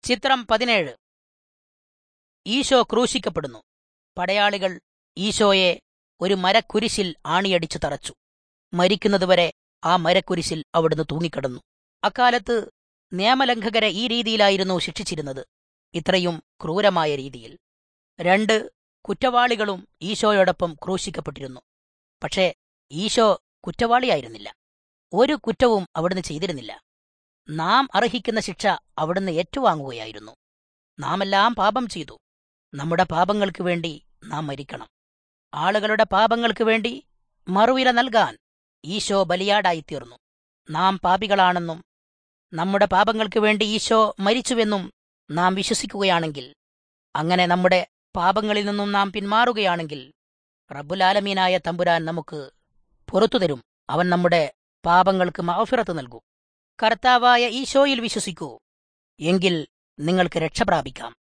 ചിത്രം പതിനേഴ് ഈശോ ക്രൂശിക്കപ്പെടുന്നു പടയാളികൾ ഈശോയെ ഒരു മരക്കുരിശിൽ ആണിയടിച്ചു തറച്ചു മരിക്കുന്നതുവരെ ആ മരക്കുരിശിൽ അവിടുന്ന് തൂങ്ങിക്കിടന്നു അക്കാലത്ത് നിയമലംഘകരെ ഈ രീതിയിലായിരുന്നു ശിക്ഷിച്ചിരുന്നത് ഇത്രയും ക്രൂരമായ രീതിയിൽ രണ്ട് കുറ്റവാളികളും ഈശോയോടൊപ്പം ക്രൂശിക്കപ്പെട്ടിരുന്നു പക്ഷേ ഈശോ കുറ്റവാളിയായിരുന്നില്ല ഒരു കുറ്റവും അവിടുന്ന് ചെയ്തിരുന്നില്ല നാം അർഹിക്കുന്ന ശിക്ഷ അവിടുന്ന് ഏറ്റുവാങ്ങുകയായിരുന്നു നാമെല്ലാം പാപം ചെയ്തു നമ്മുടെ പാപങ്ങൾക്ക് വേണ്ടി നാം മരിക്കണം ആളുകളുടെ പാപങ്ങൾക്ക് വേണ്ടി മറുവില നൽകാൻ ഈശോ ബലിയാടായിത്തീർന്നു നാം പാപികളാണെന്നും നമ്മുടെ പാപങ്ങൾക്ക് വേണ്ടി ഈശോ മരിച്ചുവെന്നും നാം വിശ്വസിക്കുകയാണെങ്കിൽ അങ്ങനെ നമ്മുടെ പാപങ്ങളിൽ നിന്നും നാം പിന്മാറുകയാണെങ്കിൽ റബ്ബുലാലമീനായ തമ്പുരാൻ നമുക്ക് പുറത്തു തരും അവൻ നമ്മുടെ പാപങ്ങൾക്ക് മാഫിറത്ത് നൽകും കർത്താവായ ഈശോയിൽ വിശ്വസിക്കൂ എങ്കിൽ നിങ്ങൾക്ക് രക്ഷ പ്രാപിക്കാം